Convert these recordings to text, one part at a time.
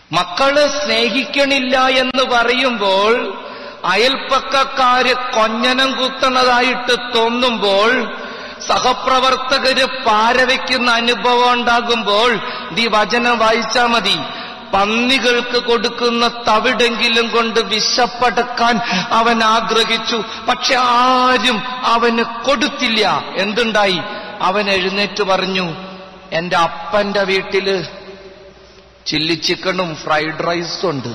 മക്കള് സ്നേഹിക്കണില്ല എന്ന് പറയുമ്പോൾ അയൽപ്പക്കക്കാര് കൊഞ്ഞനം കുത്തണതായിട്ട് തോന്നുമ്പോൾ സഹപ്രവർത്തകര് പാരവയ്ക്കുന്ന അനുഭവം ഉണ്ടാകുമ്പോൾ ഈ വചനം വായിച്ചാ മതി പന്നികൾക്ക് കൊടുക്കുന്ന തവിടെങ്കിലും കൊണ്ട് വിശപ്പടക്കാൻ അവൻ ആഗ്രഹിച്ചു പക്ഷെ ആരും അവന് കൊടുത്തില്ല എന്തുണ്ടായി അവൻ എഴുന്നേറ്റ് പറഞ്ഞു എന്റെ അപ്പന്റെ വീട്ടില് ചില്ലി ചിക്കണും ഫ്രൈഡ് റൈസും ഉണ്ട്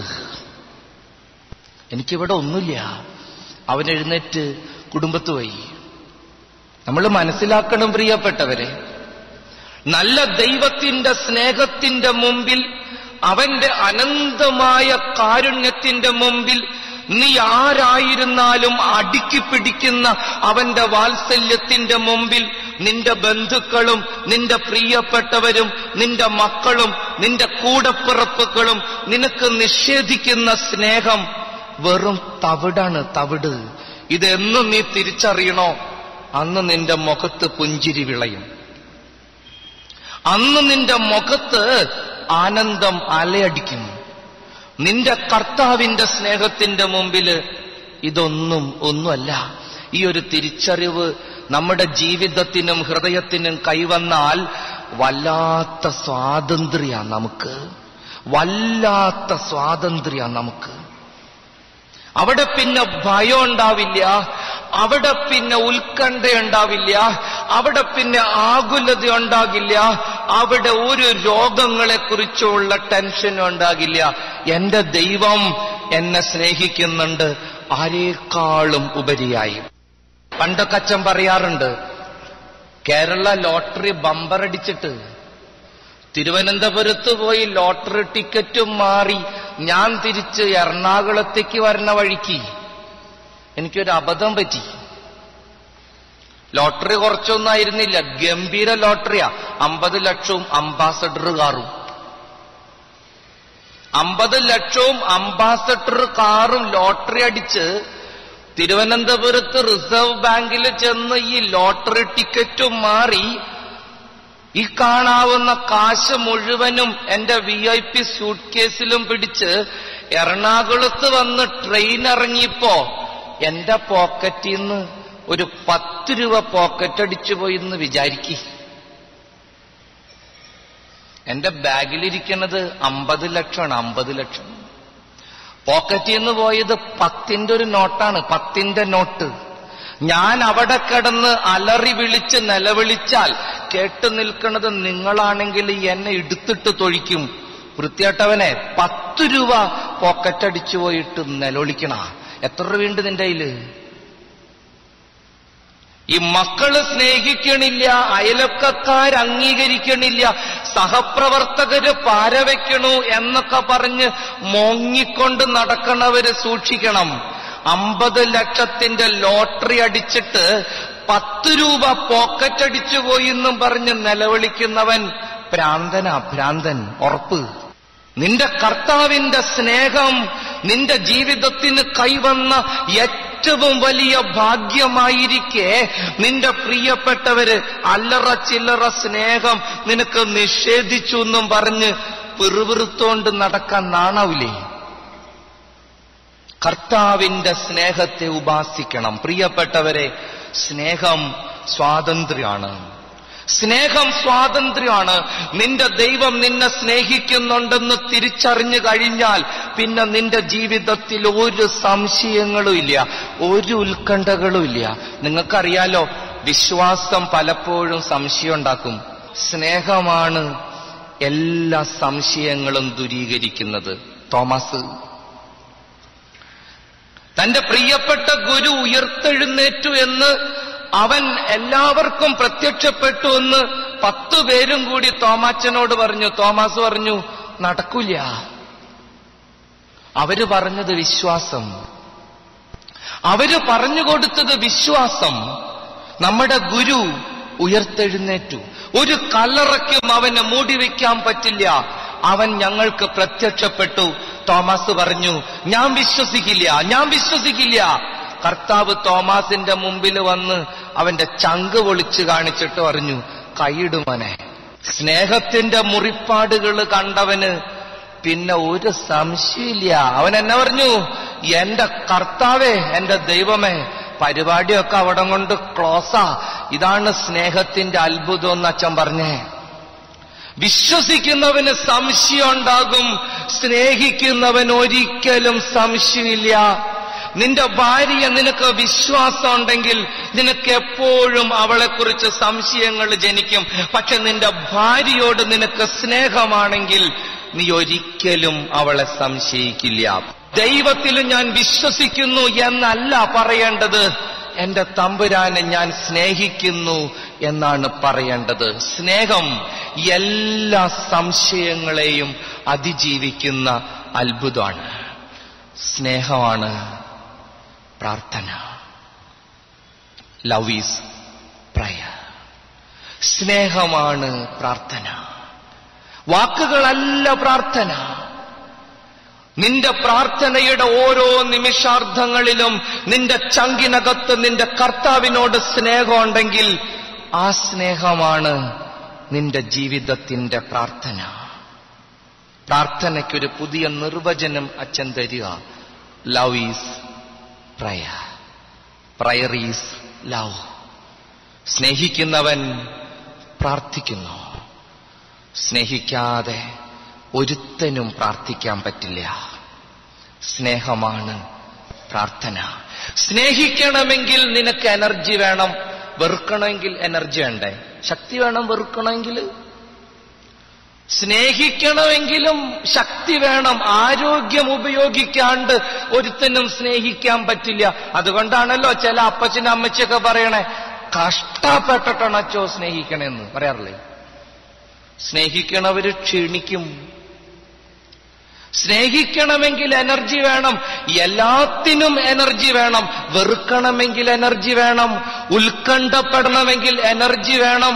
എനിക്കിവിടെ ഒന്നുമില്ല അവൻ എഴുന്നേറ്റ് കുടുംബത്ത് പോയി നമ്മൾ മനസ്സിലാക്കണം പ്രിയപ്പെട്ടവരെ നല്ല ദൈവത്തിന്റെ സ്നേഹത്തിന്റെ മുമ്പിൽ അവന്റെ അനന്തമായ കാരുണ്യത്തിന്റെ മുമ്പിൽ നീ ആരായിരുന്നാലും അടുക്കി പിടിക്കുന്ന അവന്റെ വാത്സല്യത്തിന്റെ മുമ്പിൽ നിന്റെ ബന്ധുക്കളും നിന്റെ പ്രിയപ്പെട്ടവരും നിന്റെ മക്കളും നിന്റെ കൂടപ്പിറപ്പുകളും നിനക്ക് നിഷേധിക്കുന്ന സ്നേഹം വെറും തവിടാണ് തവിട് ഇതെന്നും നീ തിരിച്ചറിയണോ അന്ന് നിന്റെ മുഖത്ത് പുഞ്ചിരി വിളയും അന്ന് നിന്റെ മുഖത്ത് ആനന്ദം അലയടിക്കും നിന്റെ കർത്താവിന്റെ സ്നേഹത്തിന്റെ മുമ്പില് ഇതൊന്നും ഒന്നുമല്ല ഈ ഒരു തിരിച്ചറിവ് നമ്മുടെ ജീവിതത്തിനും ഹൃദയത്തിനും കൈവന്നാൽ വല്ലാത്ത സ്വാതന്ത്ര്യ നമുക്ക് വല്ലാത്ത സ്വാതന്ത്ര്യ നമുക്ക് അവിടെ പിന്നെ ഭയം ഉണ്ടാവില്ല അവിടെ പിന്നെ ഉത്കണ്ഠ ഉണ്ടാവില്ല അവിടെ പിന്നെ ആകുലത ഉണ്ടാകില്ല അവിടെ ഒരു രോഗങ്ങളെ കുറിച്ചുള്ള ടെൻഷൻ ഉണ്ടാകില്ല എന്റെ ദൈവം എന്നെ സ്നേഹിക്കുന്നുണ്ട് ആരേക്കാളും ഉപരിയായി പണ്ടൊക്കെ അച്ഛൻ പറയാറുണ്ട് കേരള ലോട്ടറി ബമ്പറടിച്ചിട്ട് തിരുവനന്തപുരത്ത് പോയി ലോട്ടറി ടിക്കറ്റും മാറി ഞാൻ തിരിച്ച് എറണാകുളത്തേക്ക് വരുന്ന വഴിക്ക് എനിക്കൊരു അബദ്ധം പറ്റി ലോട്ടറി കുറച്ചൊന്നും ആയിരുന്നില്ല ഗംഭീര ലോട്ടറിയാ അമ്പത് ലക്ഷവും അംബാസഡർ കാറും അമ്പത് ലക്ഷവും അംബാസഡർ കാറും ലോട്ടറി അടിച്ച് തിരുവനന്തപുരത്ത് റിസർവ് ബാങ്കിൽ ചെന്ന് ഈ ലോട്ടറി ടിക്കറ്റും മാറി ഈ കാണാവുന്ന കാശ് മുഴുവനും എന്റെ വി ഐ പി സൂട്ട് കേസിലും പിടിച്ച് എറണാകുളത്ത് വന്ന് ട്രെയിൻ ഇറങ്ങിയപ്പോ എന്റെ പോക്കറ്റിൽ നിന്ന് ഒരു പത്ത് രൂപ പോക്കറ്റ് അടിച്ചു പോയി എന്ന് വിചാരിക്കി എന്റെ ബാഗിലിരിക്കുന്നത് അമ്പത് ലക്ഷമാണ് അമ്പത് ലക്ഷം പോക്കറ്റിൽ നിന്ന് പോയത് പത്തിന്റെ ഒരു നോട്ടാണ് പത്തിന്റെ നോട്ട് ഞാൻ അവിടെ കിടന്ന് അലറി വിളിച്ച് നിലവിളിച്ചാൽ കേട്ടു നിൽക്കുന്നത് നിങ്ങളാണെങ്കിൽ എന്നെ എടുത്തിട്ട് തൊഴിക്കും വൃത്തിയായിട്ടവനെ പത്ത് രൂപ പോക്കറ്റ് അടിച്ചു പോയിട്ട് നിലവിളിക്കണ എത്ര രൂപയുണ്ട് നിന്റെ കയ്യില് ഈ മക്കള് സ്നേഹിക്കണില്ല അയലൊക്കക്കാർ അംഗീകരിക്കണില്ല സഹപ്രവർത്തകര് പാരവയ്ക്കണു എന്നൊക്കെ പറഞ്ഞ് മോങ്ങിക്കൊണ്ട് നടക്കണവര് സൂക്ഷിക്കണം അമ്പത് ലക്ഷത്തിന്റെ ലോട്ടറി അടിച്ചിട്ട് പത്ത് രൂപ പോക്കറ്റ് അടിച്ചു പോയി എന്നും പറഞ്ഞ് നിലവിളിക്കുന്നവൻ ഭ്രാന്തനാ ഭ്രാന്തൻ ഉറപ്പ് നിന്റെ കർത്താവിന്റെ സ്നേഹം നിന്റെ ജീവിതത്തിന് കൈവന്ന ഏറ്റവും വലിയ ഭാഗ്യമായിരിക്കെ നിന്റെ പ്രിയപ്പെട്ടവര് അല്ലറ ചില്ലറ സ്നേഹം നിനക്ക് നിഷേധിച്ചു എന്നും പറഞ്ഞ് പിറുപിറുത്തോണ്ട് നടക്കാൻ നാണാവില്ലേ കർത്താവിന്റെ സ്നേഹത്തെ ഉപാസിക്കണം പ്രിയപ്പെട്ടവരെ സ്നേഹം സ്വാതന്ത്ര്യമാണ് സ്നേഹം സ്വാതന്ത്ര്യമാണ് നിന്റെ ദൈവം നിന്നെ സ്നേഹിക്കുന്നുണ്ടെന്ന് തിരിച്ചറിഞ്ഞു കഴിഞ്ഞാൽ പിന്നെ നിന്റെ ജീവിതത്തിൽ ഒരു സംശയങ്ങളും ഇല്ല ഒരു ഉത്കണ്ഠകളും ഇല്ല നിങ്ങൾക്കറിയാലോ വിശ്വാസം പലപ്പോഴും സംശയം ഉണ്ടാക്കും സ്നേഹമാണ് എല്ലാ സംശയങ്ങളും ദൂരീകരിക്കുന്നത് തോമസ് തന്റെ പ്രിയപ്പെട്ട ഗുരു ഉയർത്തെഴുന്നേറ്റു എന്ന് അവൻ എല്ലാവർക്കും പ്രത്യക്ഷപ്പെട്ടു എന്ന് പത്തു പേരും കൂടി തോമാച്ചനോട് പറഞ്ഞു തോമാസ് പറഞ്ഞു നടക്കൂല അവര് പറഞ്ഞത് വിശ്വാസം അവര് പറഞ്ഞു കൊടുത്തത് വിശ്വാസം നമ്മുടെ ഗുരു ഉയർത്തെഴുന്നേറ്റു ഒരു കല്ലറയ്ക്കും അവനെ മൂടി വയ്ക്കാൻ പറ്റില്ല അവൻ ഞങ്ങൾക്ക് പ്രത്യക്ഷപ്പെട്ടു തോമസ് പറഞ്ഞു ഞാൻ വിശ്വസിക്കില്ല ഞാൻ വിശ്വസിക്കില്ല കർത്താവ് തോമാസിന്റെ മുമ്പിൽ വന്ന് അവന്റെ ചങ്ക് പൊളിച്ചു കാണിച്ചിട്ട് പറഞ്ഞു കൈയിടുമനെ സ്നേഹത്തിന്റെ മുറിപ്പാടുകൾ കണ്ടവന് പിന്നെ ഒരു സംശയമില്ല അവൻ എന്നെ പറഞ്ഞു എന്റെ കർത്താവേ എന്റെ ദൈവമേ പരിപാടിയൊക്കെ അവിടെ കൊണ്ട് ക്ലോസാ ഇതാണ് സ്നേഹത്തിന്റെ അത്ഭുതം എന്ന് അച്ഛൻ പറഞ്ഞേ വിശ്വസിക്കുന്നവന് സംശയം ഉണ്ടാകും സ്നേഹിക്കുന്നവൻ ഒരിക്കലും സംശയമില്ല നിന്റെ ഭാര്യ നിനക്ക് വിശ്വാസം ഉണ്ടെങ്കിൽ നിനക്ക് എപ്പോഴും അവളെക്കുറിച്ച് സംശയങ്ങൾ ജനിക്കും പക്ഷെ നിന്റെ ഭാര്യയോട് നിനക്ക് സ്നേഹമാണെങ്കിൽ നീ ഒരിക്കലും അവളെ സംശയിക്കില്ല ദൈവത്തിൽ ഞാൻ വിശ്വസിക്കുന്നു എന്നല്ല പറയേണ്ടത് എന്റെ തമ്പുരാനെ ഞാൻ സ്നേഹിക്കുന്നു എന്നാണ് പറയേണ്ടത് സ്നേഹം എല്ലാ സംശയങ്ങളെയും അതിജീവിക്കുന്ന അത്ഭുതമാണ് സ്നേഹമാണ് പ്രാർത്ഥന ലവ് ഈസ് പ്രയ സ്നേഹമാണ് പ്രാർത്ഥന വാക്കുകളല്ല പ്രാർത്ഥന നിന്റെ പ്രാർത്ഥനയുടെ ഓരോ നിമിഷാർത്ഥങ്ങളിലും നിന്റെ ചങ്കിനകത്ത് നിന്റെ കർത്താവിനോട് സ്നേഹമുണ്ടെങ്കിൽ ആ സ്നേഹമാണ് നിന്റെ ജീവിതത്തിന്റെ പ്രാർത്ഥന പ്രാർത്ഥനയ്ക്കൊരു പുതിയ നിർവചനം അച്ഛൻ തരിക love is pray prayer is love സ്നേഹിക്കുന്നവൻ പ്രാർത്ഥിക്കുന്നു സ്നേഹിക്കാതെ ഒരുത്തനും പ്രാർത്ഥിക്കാൻ പറ്റില്ല സ്നേഹമാണ് പ്രാർത്ഥന സ്നേഹിക്കണമെങ്കിൽ നിനക്ക് എനർജി വേണം വെറുക്കണമെങ്കിൽ എനർജി വേണ്ടേ ശക്തി വേണം വെറുക്കണമെങ്കിൽ സ്നേഹിക്കണമെങ്കിലും ശക്തി വേണം ആരോഗ്യം ഉപയോഗിക്കാണ്ട് ഒരുത്തനും സ്നേഹിക്കാൻ പറ്റില്ല അതുകൊണ്ടാണല്ലോ ചില അപ്പച്ചനും അമ്മച്ചൊക്കെ പറയണേ കഷ്ടപ്പെട്ടിട്ടാണ് അച്ചോ സ്നേഹിക്കണേന്ന് പറയാറില്ലേ സ്നേഹിക്കണവര് ക്ഷീണിക്കും സ്നേഹിക്കണമെങ്കിൽ എനർജി വേണം എല്ലാത്തിനും എനർജി വേണം വെറുക്കണമെങ്കിൽ എനർജി വേണം ഉത്കണ്ഠപ്പെടണമെങ്കിൽ എനർജി വേണം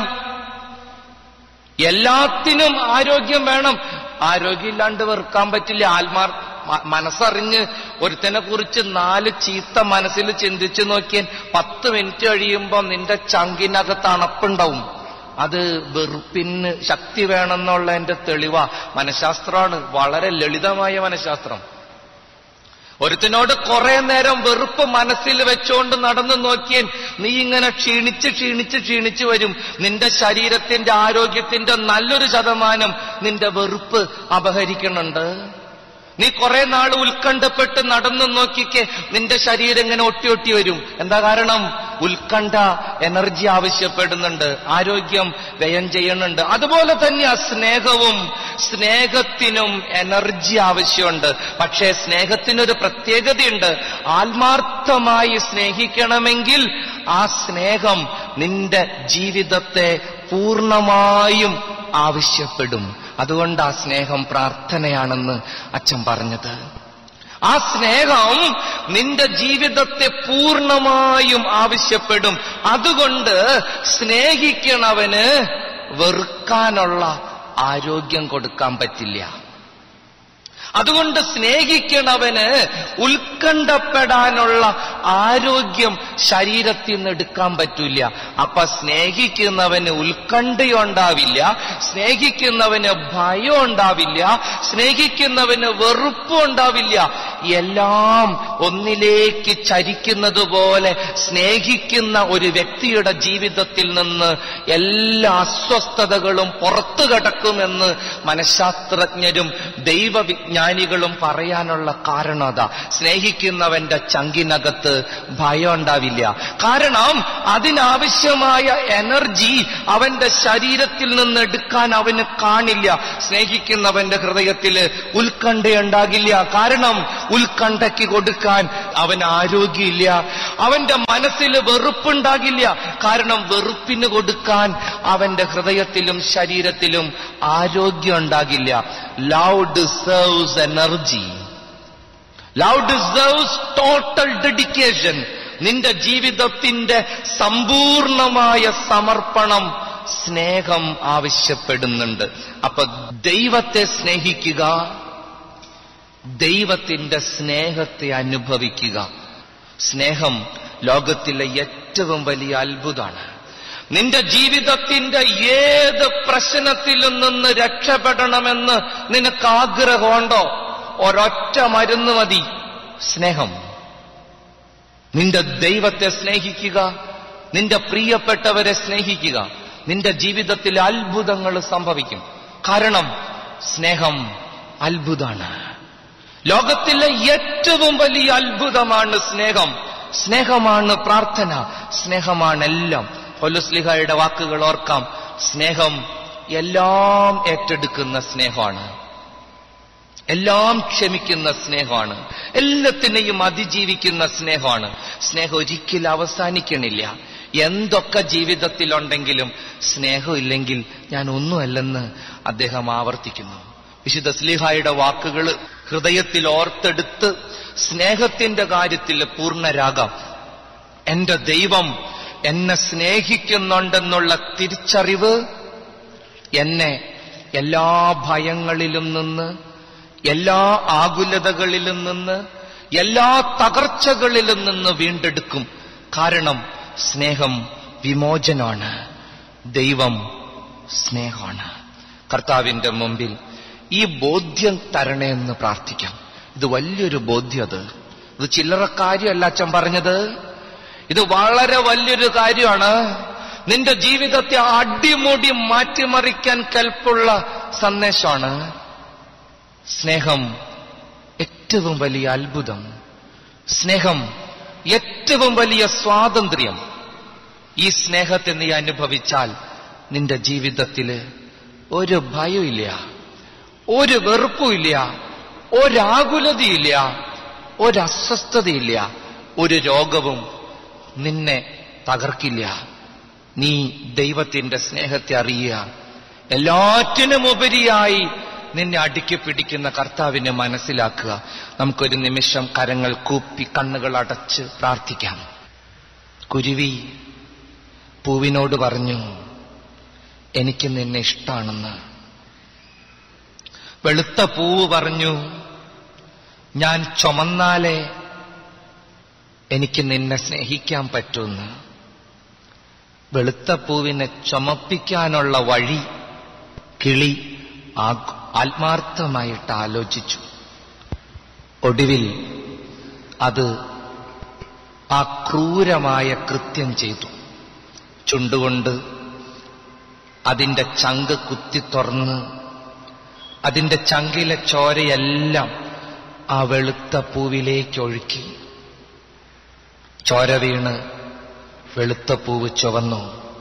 എല്ലാത്തിനും ആരോഗ്യം വേണം ആരോഗ്യമില്ലാണ്ട് വെറുക്കാൻ പറ്റില്ല ആത്മാർ മ- മനസ്സറിഞ്ഞ് ഒരുത്തനെ കുറിച്ച് നാല് ചീത്ത മനസ്സിൽ ചിന്തിച്ചു നോക്കിയാൽ പത്ത് മിനിറ്റ് കഴിയുമ്പോൾ നിന്റെ ചങ്കിനകത്ത് അണപ്പുണ്ടാവും അത് വെറുപ്പിന് ശക്തി വേണമെന്നുള്ളതിന്റെ തെളിവാ മനഃശാസ്ത്രമാണ് വളരെ ലളിതമായ മനഃശാസ്ത്രം ഒരുത്തിനോട് കുറെ നേരം വെറുപ്പ് മനസ്സിൽ വെച്ചുകൊണ്ട് നടന്നു നോക്കിയാൽ നീ ഇങ്ങനെ ക്ഷീണിച്ച് ക്ഷീണിച്ച് ക്ഷീണിച്ച് വരും നിന്റെ ശരീരത്തിന്റെ ആരോഗ്യത്തിന്റെ നല്ലൊരു ശതമാനം നിന്റെ വെറുപ്പ് അപഹരിക്കുന്നുണ്ട് നീ കുറെ നാൾ ഉത്കണ്ഠപ്പെട്ട് നടന്നു നോക്കിക്കെ നിന്റെ ശരീരം ഇങ്ങനെ ഒട്ടി ഒട്ടി വരും എന്താ കാരണം ഉത്കണ്ഠ എനർജി ആവശ്യപ്പെടുന്നുണ്ട് ആരോഗ്യം വ്യയം ചെയ്യുന്നുണ്ട് അതുപോലെ തന്നെയാ സ്നേഹവും സ്നേഹത്തിനും എനർജി ആവശ്യമുണ്ട് പക്ഷേ സ്നേഹത്തിനൊരു പ്രത്യേകതയുണ്ട് ആത്മാർത്ഥമായി സ്നേഹിക്കണമെങ്കിൽ ആ സ്നേഹം നിന്റെ ജീവിതത്തെ പൂർണ്ണമായും ആവശ്യപ്പെടും അതുകൊണ്ട് ആ സ്നേഹം പ്രാർത്ഥനയാണെന്ന് അച്ഛൻ പറഞ്ഞത് ആ സ്നേഹം നിന്റെ ജീവിതത്തെ പൂർണ്ണമായും ആവശ്യപ്പെടും അതുകൊണ്ട് സ്നേഹിക്കണവന് വെറുക്കാനുള്ള ആരോഗ്യം കൊടുക്കാൻ പറ്റില്ല അതുകൊണ്ട് സ്നേഹിക്കണവന് ഉത്കണ്ഠപ്പെടാനുള്ള ആരോഗ്യം ശരീരത്തിൽ നിന്ന് എടുക്കാൻ പറ്റില്ല അപ്പൊ സ്നേഹിക്കുന്നവന് ഉത്കണ്ഠയുണ്ടാവില്ല സ്നേഹിക്കുന്നവന് ഭയം ഉണ്ടാവില്ല സ്നേഹിക്കുന്നവന് വെറുപ്പും ഉണ്ടാവില്ല എല്ലാം ഒന്നിലേക്ക് ചരിക്കുന്നത് പോലെ സ്നേഹിക്കുന്ന ഒരു വ്യക്തിയുടെ ജീവിതത്തിൽ നിന്ന് എല്ലാ അസ്വസ്ഥതകളും പുറത്തു കിടക്കുമെന്ന് മനഃശാസ്ത്രജ്ഞരും ദൈവവിജ്ഞാനികളും പറയാനുള്ള കാരണം അതാ സ്നേഹിക്കുന്നവന്റെ ചങ്കിനകത്ത് ഭയം ഉണ്ടാവില്ല കാരണം അതിനാവശ്യമായ എനർജി അവന്റെ ശരീരത്തിൽ നിന്ന് എടുക്കാൻ അവന് കാണില്ല സ്നേഹിക്കുന്നവന്റെ ഹൃദയത്തിൽ ഉത്കണ്ഠയുണ്ടാകില്ല കാരണം ഉത്കണ്ഠയ്ക്ക് കൊടുക്കാൻ അവൻ ആരോഗ്യമില്ല അവന്റെ മനസ്സിൽ വെറുപ്പുണ്ടാകില്ല കാരണം വെറുപ്പിന് കൊടുക്കാൻ അവന്റെ ഹൃദയത്തിലും ശരീരത്തിലും ആരോഗ്യം ഉണ്ടാകില്ല love deserves energy love deserves total dedication നിന്റെ ജീവിതത്തിന്റെ സമ്പൂർണമായ സമർപ്പണം സ്നേഹം ആവശ്യപ്പെടുന്നുണ്ട് അപ്പൊ ദൈവത്തെ സ്നേഹിക്കുക ദൈവത്തിന്റെ സ്നേഹത്തെ അനുഭവിക്കുക സ്നേഹം ലോകത്തിലെ ഏറ്റവും വലിയ അത്ഭുതമാണ് നിന്റെ ജീവിതത്തിന്റെ ഏത് പ്രശ്നത്തിലും നിന്ന് രക്ഷപ്പെടണമെന്ന് നിനക്ക് ആഗ്രഹമുണ്ടോ ഒരൊറ്റ മരുന്ന് മതി സ്നേഹം നിന്റെ ദൈവത്തെ സ്നേഹിക്കുക നിന്റെ പ്രിയപ്പെട്ടവരെ സ്നേഹിക്കുക നിന്റെ ജീവിതത്തിൽ അത്ഭുതങ്ങൾ സംഭവിക്കും കാരണം സ്നേഹം അത്ഭുതാണ് ലോകത്തിലെ ഏറ്റവും വലിയ അത്ഭുതമാണ് സ്നേഹം സ്നേഹമാണ് പ്രാർത്ഥന സ്നേഹമാണ് എല്ലാം പൊലുസ്ലിഹയുടെ വാക്കുകൾ ഓർക്കാം സ്നേഹം എല്ലാം ഏറ്റെടുക്കുന്ന സ്നേഹമാണ് എല്ലാം ക്ഷമിക്കുന്ന സ്നേഹമാണ് എല്ലാത്തിനെയും അതിജീവിക്കുന്ന സ്നേഹമാണ് സ്നേഹം ഒരിക്കലും അവസാനിക്കണില്ല എന്തൊക്കെ ജീവിതത്തിലുണ്ടെങ്കിലും സ്നേഹമില്ലെങ്കിൽ ഞാൻ ഒന്നുമല്ലെന്ന് അദ്ദേഹം ആവർത്തിക്കുന്നു വിശുദ്ധ സ്ലിഹായുടെ വാക്കുകൾ ഹൃദയത്തിൽ ഓർത്തെടുത്ത് സ്നേഹത്തിന്റെ കാര്യത്തിൽ പൂർണ്ണരാകാം എന്റെ ദൈവം എന്നെ സ്നേഹിക്കുന്നുണ്ടെന്നുള്ള തിരിച്ചറിവ് എന്നെ എല്ലാ ഭയങ്ങളിലും നിന്ന് എല്ലാ ആകുലതകളിലും നിന്ന് എല്ലാ തകർച്ചകളിലും നിന്ന് വീണ്ടെടുക്കും കാരണം സ്നേഹം വിമോചനമാണ് ദൈവം സ്നേഹമാണ് കർത്താവിന്റെ മുമ്പിൽ ഈ ബോധ്യം തരണേ എന്ന് പ്രാർത്ഥിക്കാം ഇത് വലിയൊരു ബോധ്യത് ഇത് ചില്ലറ കാര്യമല്ല അച്ഛൻ പറഞ്ഞത് ഇത് വളരെ വലിയൊരു കാര്യമാണ് നിന്റെ ജീവിതത്തെ അടിമുടി മാറ്റിമറിക്കാൻ കൽപ്പുള്ള സന്ദേശമാണ് സ്നേഹം ഏറ്റവും വലിയ അത്ഭുതം സ്നേഹം ഏറ്റവും വലിയ സ്വാതന്ത്ര്യം ഈ സ്നേഹത്തെ നീ അനുഭവിച്ചാൽ നിന്റെ ജീവിതത്തില് ഒരു ഭയമില്ല ഒരു വെറുപ്പുമില്ല ഒരാകുലതയില്ല ഒരസ്വസ്ഥതയില്ല ഒരു രോഗവും നിന്നെ തകർക്കില്ല നീ ദൈവത്തിന്റെ സ്നേഹത്തെ അറിയുക എല്ലാറ്റിനും ഉപരിയായി നിന്നെ അടുക്കി പിടിക്കുന്ന കർത്താവിനെ മനസ്സിലാക്കുക നമുക്കൊരു നിമിഷം കരങ്ങൾ കൂപ്പി കണ്ണുകൾ അടച്ച് പ്രാർത്ഥിക്കാം കുരുവി പൂവിനോട് പറഞ്ഞു എനിക്ക് നിന്നെ ഇഷ്ടാണെന്ന് വെളുത്ത പൂവ് പറഞ്ഞു ഞാൻ ചുമന്നാലേ എനിക്ക് നിന്നെ സ്നേഹിക്കാൻ പറ്റുമെന്ന് വെളുത്ത പൂവിനെ ചുമപ്പിക്കാനുള്ള വഴി കിളി ആ- ആത്മാർത്ഥമായിട്ട് ആലോചിച്ചു ഒടുവിൽ അത് ആ ക്രൂരമായ കൃത്യം ചെയ്തു ചുണ്ടുകൊണ്ട് അതിന്റെ ചങ്ക് കുത്തി തുറന്ന് അതിന്റെ ചങ്കിലെ ചോരയെല്ലാം ആ വെളുത്ത പൂവിലേക്ക് ഒഴുക്കി ചോര വീണ് വെളുത്ത പൂവ് ചുവന്നു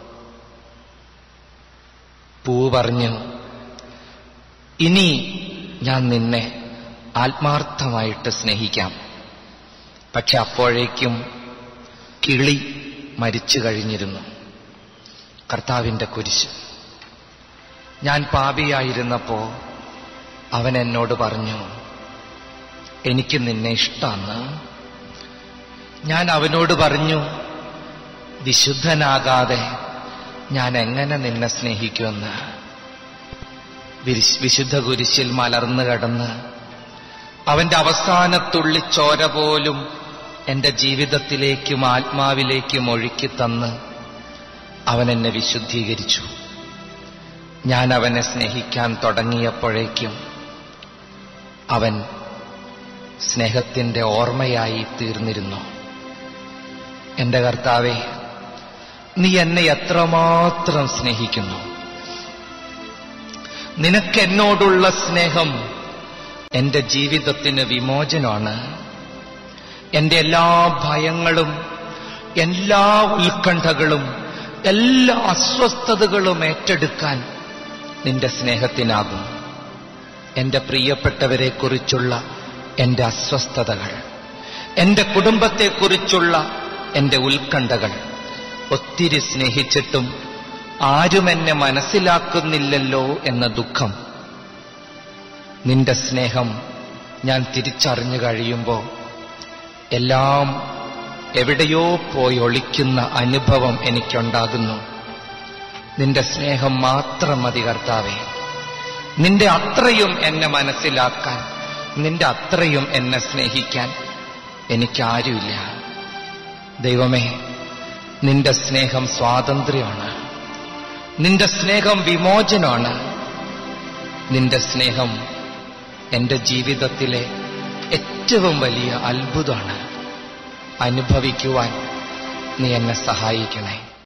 പൂവ് പറഞ്ഞു ഇനി ഞാൻ നിന്നെ ആത്മാർത്ഥമായിട്ട് സ്നേഹിക്കാം പക്ഷെ അപ്പോഴേക്കും കിളി മരിച്ചു കഴിഞ്ഞിരുന്നു കർത്താവിന്റെ കുരിശ് ഞാൻ പാപിയായിരുന്നപ്പോ അവൻ എന്നോട് പറഞ്ഞു എനിക്ക് നിന്നെ ഇഷ്ടാന്ന് ഞാൻ അവനോട് പറഞ്ഞു വിശുദ്ധനാകാതെ ഞാൻ എങ്ങനെ നിന്നെ സ്നേഹിക്കുമെന്ന് വിരിശ്- വിശുദ്ധ കുരിശിൽ മലർന്നു കിടന്ന് അവന്റെ അവസാനത്തുള്ളി ചോര പോലും എന്റെ ജീവിതത്തിലേക്കും ആത്മാവിലേക്കും ഒഴുക്കി തന്ന് അവൻ എന്നെ വിശുദ്ധീകരിച്ചു ഞാൻ അവനെ സ്നേഹിക്കാൻ തുടങ്ങിയപ്പോഴേക്കും അവൻ സ്നേഹത്തിന്റെ ഓർമ്മയായി തീർന്നിരുന്നു എന്റെ കർത്താവെ നീ എന്നെ എത്രമാത്രം സ്നേഹിക്കുന്നു നിനക്ക് എന്നോടുള്ള സ്നേഹം എന്റെ ജീവിതത്തിന് വിമോചനമാണ് എന്റെ എല്ലാ ഭയങ്ങളും എല്ലാ ഉത്കണ്ഠകളും എല്ലാ അസ്വസ്ഥതകളും ഏറ്റെടുക്കാൻ നിന്റെ സ്നേഹത്തിനാകും എന്റെ പ്രിയപ്പെട്ടവരെക്കുറിച്ചുള്ള എന്റെ അസ്വസ്ഥതകൾ എന്റെ കുടുംബത്തെക്കുറിച്ചുള്ള എന്റെ ഉത്കണ്ഠകൾ ഒത്തിരി സ്നേഹിച്ചിട്ടും ആരും എന്നെ മനസ്സിലാക്കുന്നില്ലല്ലോ എന്ന ദുഃഖം നിന്റെ സ്നേഹം ഞാൻ തിരിച്ചറിഞ്ഞു കഴിയുമ്പോൾ എല്ലാം എവിടെയോ പോയി ഒളിക്കുന്ന അനുഭവം എനിക്കുണ്ടാകുന്നു നിന്റെ സ്നേഹം മാത്രം മതി കർത്താവേ നിന്റെ അത്രയും എന്നെ മനസ്സിലാക്കാൻ നിന്റെ അത്രയും എന്നെ സ്നേഹിക്കാൻ എനിക്കാരുമില്ല ദൈവമേ നിന്റെ സ്നേഹം സ്വാതന്ത്ര്യമാണ് നിന്റെ സ്നേഹം വിമോചനമാണ് നിന്റെ സ്നേഹം എന്റെ ജീവിതത്തിലെ ഏറ്റവും വലിയ അത്ഭുതമാണ് അനുഭവിക്കുവാൻ നീ എന്നെ സഹായിക്കണേ